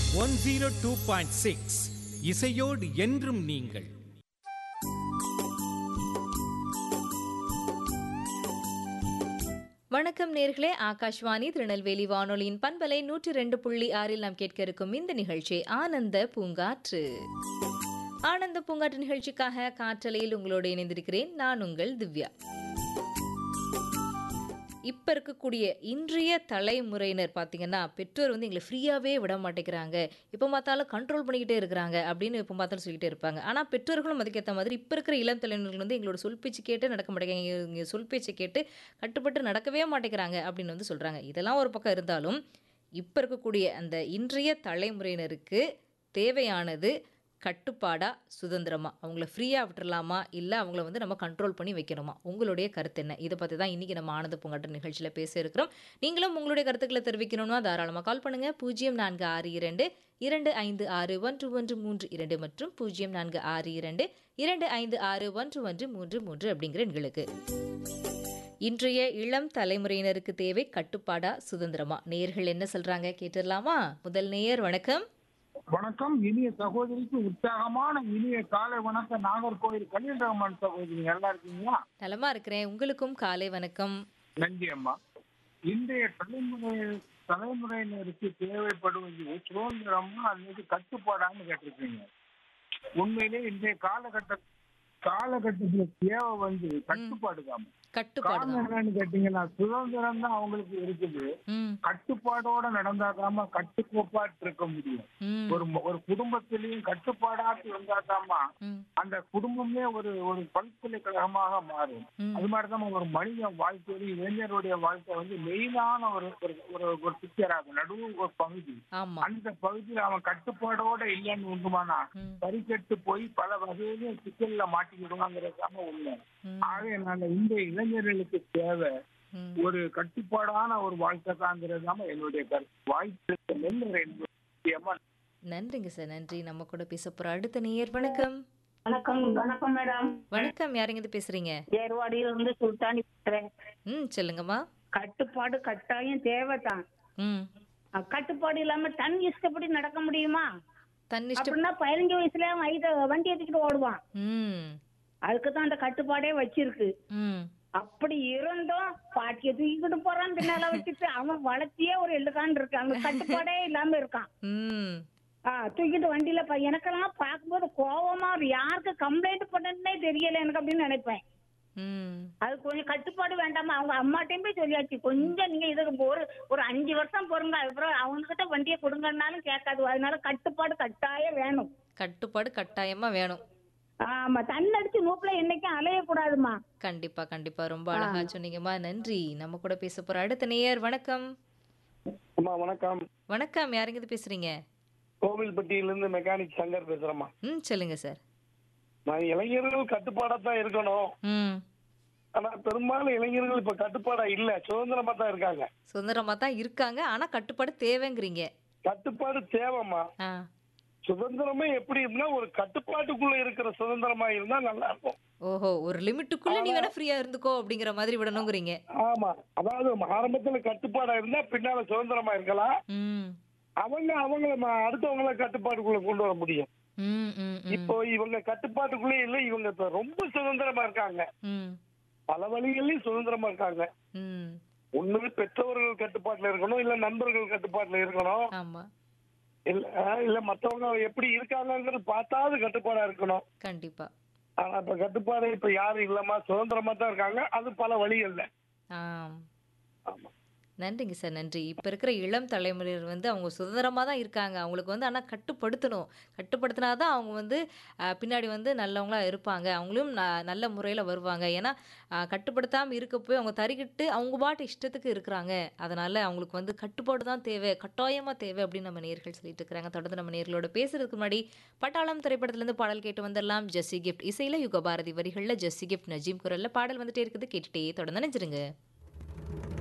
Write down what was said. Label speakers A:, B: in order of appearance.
A: One zero two point six இசையோடு என்றும் நீங்கள்
B: வணக்கம் நேர்களே ஆகாஷ்வாணி திருநெல்வேலி வானொலியின் பண்பலை நூற்றி ரெண்டு புள்ளி ஆறில் நாம் கேட்க இருக்கும் இந்த நிகழ்ச்சி ஆனந்த பூங்காற்று ஆனந்த பூங்காற்று நிகழ்ச்சிக்காக காற்றலையில் உங்களோடு இணைந்திருக்கிறேன் நான் உங்கள் திவ்யா இப்போ இருக்கக்கூடிய இன்றைய தலைமுறையினர் பார்த்தீங்கன்னா பெற்றோர் வந்து எங்களை ஃப்ரீயாகவே விட மாட்டேங்கிறாங்க இப்போ பார்த்தாலும் கண்ட்ரோல் பண்ணிக்கிட்டே இருக்கிறாங்க அப்படின்னு இப்போ பார்த்தாலும் சொல்லிக்கிட்டே இருப்பாங்க ஆனால் பெற்றோர்களும் அதுக்கேற்ற மாதிரி இப்போ இருக்கிற இளம் தலைமுறைகள் வந்து எங்களோட சொல் பேச்சு கேட்டு நடக்க மாட்டேங்கிறாங்க இங்க சொல் பேச்சை கேட்டு கட்டுப்பட்டு நடக்கவே மாட்டேங்கிறாங்க அப்படின்னு வந்து சொல்கிறாங்க இதெல்லாம் ஒரு பக்கம் இருந்தாலும் இப்போ இருக்கக்கூடிய அந்த இன்றைய தலைமுறையினருக்கு தேவையானது கட்டுப்பாடா சுதந்திரமா அவங்கள ஃப்ரீயாக விட்டுறலாமா இல்லை அவங்கள வந்து நம்ம கண்ட்ரோல் பண்ணி வைக்கணுமா உங்களுடைய கருத்து என்ன இதை பற்றி தான் இன்றைக்கி நம்ம ஆனந்த பூங்காட்டு நிகழ்ச்சியில் பேச இருக்கிறோம் நீங்களும் உங்களுடைய கருத்துக்களை தெரிவிக்கணும்னா தாராளமாக கால் பண்ணுங்கள் பூஜ்ஜியம் நான்கு ஆறு இரண்டு இரண்டு ஐந்து ஆறு ஒன்று ஒன்று மூன்று இரண்டு மற்றும் பூஜ்ஜியம் நான்கு ஆறு இரண்டு இரண்டு ஐந்து ஆறு ஒன்று ஒன்று மூன்று மூன்று அப்படிங்கிற எண்களுக்கு இன்றைய இளம் தலைமுறையினருக்கு தேவை கட்டுப்பாடா சுதந்திரமா நேயர்கள் என்ன சொல்றாங்க கேட்டுடலாமா முதல் நேயர் வணக்கம்
C: வணக்கம் இனிய சகோதரிக்கு உற்சாகமான இனிய காலை வணக்கம் நாகர்கோவில் கலில் ரஹ்மான் சகோதரி நல்லா இருக்கீங்களா
B: நலமா இருக்கிறேன் உங்களுக்கும் காலை வணக்கம்
C: நன்றி அம்மா இன்றைய தலைமுறை தலைமுறையினருக்கு தேவைப்படுவது சுதந்திரமா அல்லது கட்டுப்பாடான்னு கேட்டிருக்கீங்க உண்மையிலே இன்றைய காலகட்ட காலகட்டத்துல தேவை வந்து கட்டுப்பாடு தான்
B: கட்டுப்பாடு
C: காரணம்
B: தான்
C: என்னன்னு கேட்டீங்கன்னா சுதந்திரம் தான் அவங்களுக்கு இருக்குது
B: ம்
C: கட்டுப்பாடோட நடந்தாதாம கட்டுக்கோப்பாட்டு இருக்க முடியும்
B: ம்
C: ஒரு ஒரு குடும்பத்திலையும் கட்டுப்பாடாட்டு இருந்தாதாமா
B: ம்
C: அந்த குடும்பமே ஒரு ஒரு பல்கலைக்கழகமாக மாறும்
B: ம்.
C: அது மாதிரிதான் ஒரு மனித வாழ்க்கையிலும் இளைஞருடைய வாழ்க்கை வந்து மெயினான ஒரு ஒரு- ஒரு ஒரு பிக்சர் ஆகும் நடுவு ஒரு பகுதி
B: ஆமா
C: அந்த பகுதியில் அவன் கட்டுப்பாடோட இல்லைன்னு உண்டுமானா
B: ம்
C: சரிக்கட்டு போய் பல வகையிலும் சிக்கல்ல மாட்டிக்கிடுவாங்கிறதாம உண்மை
B: ம்
C: ஆகையனால இந்த இளைஞர்களுக்கு தேவை
B: ம்
C: ஒரு கட்டுப்பாடான ஒரு வாழ்க்கை தாங்கிறதாம என்னுடைய கருத்து வாய்ப்பு நெல் முக்கியமா
B: நன்றிங்க சார் நன்றி நம்ம கூட பேச போற அடுத்த நேயர் வணக்கம்
D: வணக்கம் வணக்கம் மேடம்
B: வணக்கம் யாருங்க இது பேசுறீங்க
D: ஏர்வாடியில இருந்து சுல்தானி பேசுறேன்
B: ம் சொல்லுங்கம்மா
D: கட்டுப்பாடு கட்டாயம் தேவைதான்
B: ம்
D: அஹ் கட்டுப்பாடு இல்லாம தன் இஷ்டப்படி நடக்க முடியுமா
B: தன் இஷ்டம்
D: அப்படின்னா பதினஞ்சு வயசுல அவன் இத வண்டி எடுத்துக்கிட்டு ஓடுவான்
B: ம்
D: அதுக்கு தான் அந்த கட்டுப்பாடே வச்சிருக்கு
B: ம்
D: அப்படி இருந்தும் பாட்டிய தூக்கிக்கிட்டு போறான் பின்னால வச்சுட்டு அவன் வளர்த்தியே ஒரு எள்ளுக்கான் இருக்கு அங்க கட்டுப்பாடே இல்லாம இருக்கான்
B: ம்
D: ஆஹ் தூக்கிட்டு வண்டியில ப- எனக்கெல்லாம் பார்க்கும்போது கோவமா இருக்கு. யாருக்கு கம்ப்ளைண்ட் பண்ணனே தெரியல எனக்கு அப்படின்னு நினைப்பேன்
B: ம்
D: அது கொஞ்சம் கட்டுப்பாடு வேண்டாமா அவங்க அம்மாட்டையும் போய் சொல்லியாச்சு கொஞ்சம் நீங்க இதுக்கு ஒரு ஒரு அஞ்சு வருஷம் பொறுங்க அதுக்கப்புறம் அவங்க கிட்ட வண்டியை கொடுங்கன்னாலும் கேட்காது அதனால கட்டுப்பாடு கட்டாயம் வேணும்
B: கட்டுப்பாடு கட்டாயமா வேணும்
D: ஆமா தன்னடிச்சு மூப்புல என்னைக்கும் அலையக்கூடாதுமா
B: கண்டிப்பா கண்டிப்பா ரொம்ப அழகா சொன்னீங்கம்மா நன்றி நம்ம கூட பேச போற அடுத்த நேயர் வணக்கம்
E: அம்மா வணக்கம்
B: வணக்கம் யாருங்க இது பேசுறீங்க
E: கோவில்பட்டியிலிருந்து மெக்கானிக் சங்கர் பேசுறேம்மா
B: ம் சொல்லுங்க சார்
E: நான் இளைஞர்கள் கட்டுப்பாடா தான் இருக்கணும்
B: ம்
E: ஆனா பெரும்பாலும் இளைஞர்கள் இப்ப கட்டுப்பாடா இல்ல சுதந்திரமா தான் இருக்காங்க
B: சுதந்திரமா தான் இருக்காங்க ஆனா கட்டுப்பாடு தேவைங்கிறீங்க
E: கட்டுப்பாடு தேவைம்மா
B: ஆ
E: சுதந்திரமே எப்படி இருந்தா ஒரு கட்டுப்பாட்டுக்குள்ள இருக்கிற சுதந்திரமா இருந்தா நல்லா இருக்கும்
B: ஓஹோ ஒரு லிமிட்டுக்குள்ள நீ வேணா ஃப்ரீயா இருந்துக்கோ அப்படிங்கிற மாதிரி விடணுங்கிறீங்க
E: ஆமா அதாவது ஆரம்பத்துல கட்டுப்பாடா இருந்தா பின்னால சுதந்திரமா இருக்கலாம்
B: ம்
E: அவங்க அவங்கள ம- அடுத்தவங்கள கட்டுப்பாட்டுக்குள்ள கொண்டு வர முடியும்
B: ம் ம் ம்
E: இப்போ இவங்க கட்டுப்பாட்டுக்குள்ளே இல்ல இவங்க இப்ப ரொம்ப சுதந்திரமா இருக்காங்க
B: ம்
E: பல வழிகள்லயும் சுதந்திரமா இருக்காங்க
B: ம்
E: ஒண்ணு பெற்றோர்கள் கட்டுப்பாட்டுல இருக்கணும் இல்ல நண்பர்கள் கட்டுப்பாட்டுல இருக்கணும்
B: ஆமா
E: இல்ல அஹ் இல்ல மத்தவங்க எப்படி இருக்காங்கங்கிறது பார்த்தாவது கட்டுப்பாடா இருக்கணும்
B: கண்டிப்பா
E: ஆனா இப்ப கட்டுப்பாடு இப்ப யாரும் இல்லம்மா சுதந்திரமா தான் இருக்காங்க அது பல வழிகள்ல
B: ஆம்
E: ஆமா
B: நன்றிங்க சார் நன்றி இப்போ இருக்கிற இளம் தலைமுறையினர் வந்து அவங்க சுதந்திரமாக தான் இருக்காங்க அவங்களுக்கு வந்து ஆனால் கட்டுப்படுத்தணும் கட்டுப்படுத்தினா தான் அவங்க வந்து ஆஹ், பின்னாடி வந்து நல்லவங்களா இருப்பாங்க அவங்களும் ந நல்ல முறையில் வருவாங்க ஏன்னா கட்டுப்படுத்தாமல் இருக்க போய் அவங்க தறிக்கிட்டு அவங்க பாட்டு இஷ்டத்துக்கு இருக்கிறாங்க அதனால் அவங்களுக்கு வந்து கட்டுப்பாடு தான் தேவை கட்டாயமாக தேவை அப்படின்னு நம்ம நேர்கள் சொல்லிட்டு இருக்கிறாங்க தொடர்ந்து நம்ம நேர்களோட பேசுறதுக்கு முன்னாடி பட்டாளம் திரைப்படத்துலேருந்து பாடல் கேட்டு வந்துடலாம் ஜெஸ்ஸி கிஃப்ட் இசையில் யுக பாரதி வரிகளில் ஜெஸ்ஸி கிஃப்ட் நஜீம் குரலில் பாடல் வந்துட்டே இருக்குது கேட்டுட்டே தொடர்ந்து நினைச்சிருங்க